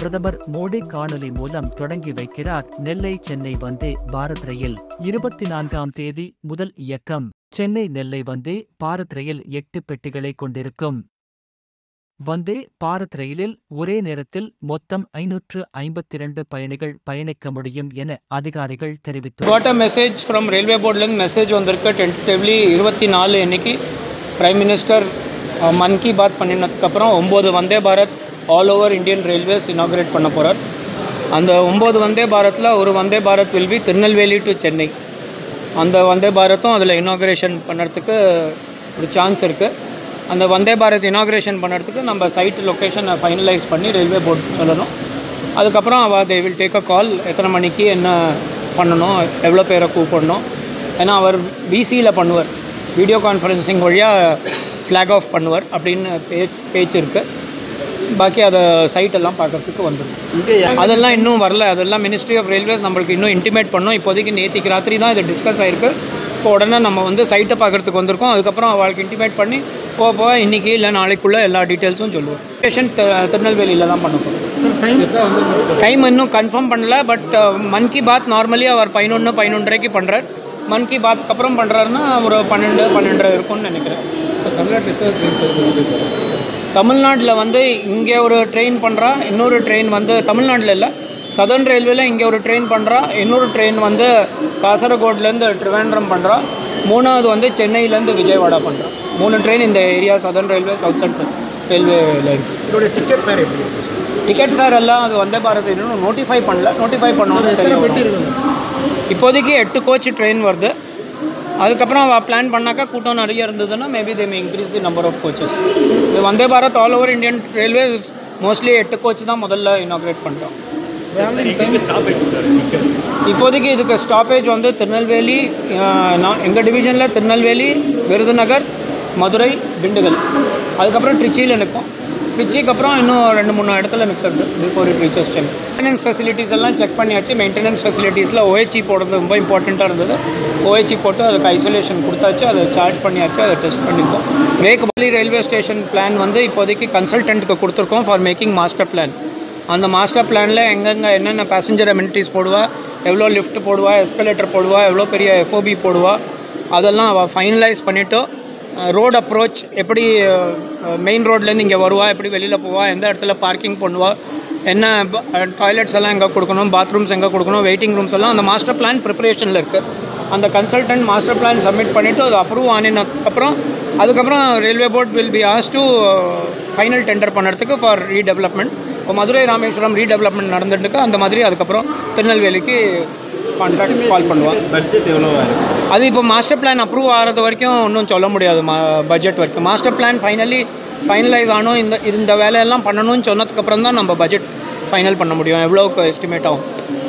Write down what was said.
பிரதமர் மோடி காணொலி மூலம் தொடங்கி வைக்கிறார் நெல்லை சென்னை வந்தே பாரத் ரயில் இருபத்தி நான்காம் தேதி முதல் இயக்கம் சென்னை நெல்லை வந்தே பாரத் ரயில் எட்டு பெட்டிகளை கொண்டிருக்கும் வந்தே பாரத் ரயிலில் ஒரே நேரத்தில் மொத்தம் ஐநூற்று ஐம்பத்திரண்டு பயணிகள் பயணிக்க முடியும் என அதிகாரிகள் தெரிவித்துள்ளனர் got a message from railway போர்ட்லேருந்து மெசேஜ் வந்திருக்கு டென்டேட்டிவ்லி இருபத்தி நாலு அன்னைக்கு பிரைம் மினிஸ்டர் மன் கி பாத் பண்ணினதுக்கப்புறம் ஒம்பது Vande Bharat all over Indian railways inaugurate பண்ண போகிறார் அந்த ஒம்பது வந்தே பாரத்தில் ஒரு Vande Bharat will be Tirunelveli to Chennai அந்த வந்தே பாரத்தும் அதில் இனாகுரேஷன் பண்ணுறதுக்கு ஒரு சான்ஸ் இருக்குது அந்த வந்தே பாரத் இனாகுரேஷன் பண்ணுறதுக்கு நம்ம சைட் லொக்கேஷனை ஃபைனலைஸ் பண்ணி ரயில்வே போர்ட் சொல்லணும் அதுக்கப்புறம் அவள் தே வில் டேக் அ கால் எத்தனை மணிக்கு என்ன பண்ணணும் எவ்வளோ பேரை கூப்பிடணும் ஏன்னா அவர் பிசியில் பண்ணுவார் வீடியோ கான்ஃபரன்சிங் வழியாக ஃப்ளாக் ஆஃப் பண்ணுவார் அப்படின்னு பே பேச்சு இருக்குது பாக்கி அதை சைட் எல்லாம் பார்க்கறதுக்கு வந்துடும் அதெல்லாம் இன்னும் வரல அதெல்லாம் மினிஸ்ட்ரி ஆஃப் ரயில்வேஸ் நம்மளுக்கு இன்னும் இன்டிமேட் பண்ணோம் இப்போதைக்கு நேத்திக்கு ராத்திரி தான் இது டிஸ்கஸ் ஆயிருக்கு இப்போ உடனே நம்ம வந்து சைட்டை பார்க்கறதுக்கு வந்திருக்கோம் அதுக்கப்புறம் அவளுக்கு இன்டிமேட் பண்ணி போக போக இன்றைக்கி இல்லை நாளைக்குள்ளே எல்லா டீட்டெயில்ஸும் சொல்லுவோம் ஸ்டேஷன் திருநெல்வேலியில் தான் பண்ண போகிறோம் டைம் இன்னும் கன்ஃபார்ம் பண்ணல பட் மன் கி பாத் நார்மலி அவர் பதினொன்று பதினொன்றரைக்கு பண்ணுறார் மன் கி பாத்க்கு அப்புறம் பண்ணுறாருன்னா ஒரு பன்னெண்டு பன்னெண்டரை இருக்கும்னு நினைக்கிறேன் தமிழ்நாட்டில் வந்து இங்கே ஒரு ட்ரெயின் பண்ணுறா இன்னொரு ட்ரெயின் வந்து தமிழ்நாட்டில் இல்லை சதர்ன் ரயில்வேல இங்கே ஒரு ட்ரெயின் பண்ணுறா இன்னொரு ட்ரெயின் வந்து காசரகோட்லேருந்து ட்ரிவாண்ட்ரம் பண்ணுறா மூணாவது வந்து சென்னையிலேருந்து விஜயவாடா பண்ணுறா மூணு ட்ரெயின் இந்த area southern railway south central ரயில்வேல இருக்குது இதோட டிக்கெட் ஃபேர் எப்படி டிக்கெட் ஃபேர் எல்லாம் அது வந்தே பாரத் இன்னும் நோட்டிஃபை பண்ணல நோட்டிஃபை பண்ணணும்னு எத்தனை பெட்டி தெரியும் இருக்குங்க இப்போதைக்கு எட்டு கோச் ட்ரெயின் வருது அதுக்கப்புறம் அவள் பிளான் பண்ணாக்கா கூட்டம் நிறைய இருந்ததுன்னா maybe they may increase the number of coaches இது Vande Bharat all over Indian railway mostly எட்டு கோச் தான் முதல்ல இனாக்ரேட் பண்ணுறோம் இப்போதைக்கு இதுக்கு ஸ்டாப்பேஜ் வந்து திருநெல்வேலி அஹ், நான் எங்கள் டிவிஷனில் திருநெல்வேலி விருதுநகர் மதுரை திண்டுக்கல் அதுக்கப்புறம் ட்ரிச்சியில் நிற்போம் ட்ரிச்சிக்கு அப்புறம் இன்னும் ரெண்டு மூணு இடத்துல நிற்கிறது before it reaches Chennai maintenance facilities எல்லாம் செக் பண்ணியாச்சு மெயின்டெனன்ஸ் ஃபெசிலிட்டிஸில் ஓஹெச்இ போடுறது ரொம்ப இம்பார்ட்டண்ட்டாக இருந்தது ஓஹெச்இ போட்டு அதுக்கு ஐசோலேஷன் கொடுத்தாச்சு அதை சார்ஜ் பண்ணியாச்சு அதை டெஸ்ட் பண்ணியிருக்கோம் ரேக்பாலி ரயில்வே ஸ்டேஷன் பிளான் வந்து இப்போதைக்கு கன்சல்டன்ட்டுக்கு கொடுத்துருக்கோம் ஃபார் மேக்கிங் மாஸ்டர் பிளான் அந்த மாஸ்டர் பிளானில் எங்கெங்கே என்னென்ன பேசஞ்சர் அமெனிட்டிஸ் போடுவா எவ்வளோ லிஃப்ட் போடுவா எஸ்கலேட்டர் போடுவா எவ்வளோ பெரிய எஃப்ஓபி போடுவா அதெல்லாம் அவள் ஃபைனலைஸ் பண்ணிவிட்டு ரோட் அப்ரோச் எப்படி மெயின் ரோட்லேருந்து இங்கே வருவா எப்படி வெளியில் போவா எந்த இடத்துல பார்க்கிங் பண்ணுவா என்ன டாய்லெட்ஸ் எல்லாம் எங்கே கொடுக்கணும் பாத்ரூம்ஸ் எங்கே கொடுக்கணும் வெயிட்டிங் ரூம்ஸ் எல்லாம் அந்த மாஸ்டர் பிளான் ப்ரிப்பரேஷனில் இருக்குது அந்த கன்சல்டன்ட் மாஸ்டர் பிளான் சப்மிட் பண்ணிவிட்டு அது அப்ரூவ் ஆனினதுக்கப்புறம் அதுக்கப்புறம் railway board will be as to final tender பண்ணுறதுக்கு ஃபார் ரீடெவலப்மெண்ட் இப்போ மதுரை ராமேஸ்வரம் ரீடெவலப்மெண்ட் நடந்துட்டுருக்கு அந்த மாதிரி அதுக்கப்புறம் திருநெல்வேலிக்கு கான்ட்ராக்ட் கால் பண்ணுவான் பட்ஜெட் எவ்வளோ இருக்கு அது இப்போ மாஸ்டர் பிளான் அப்ரூவ் ஆகிறது வரைக்கும் இன்னும் சொல்ல முடியாது மா பட்ஜெட் வரைக்கும் மாஸ்டர் பிளான் ஃபைனலி ஃபைனலைஸ் ஆனோம் இந்த இந்த வேலையெல்லாம் பண்ணணும்னு சொன்னதுக்கப்புறம் தான் நம்ம பட்ஜெட் ஃபைனல் பண்ண முடியும் எவ்வளோக்கு எஸ்டிமேட் ஆகும்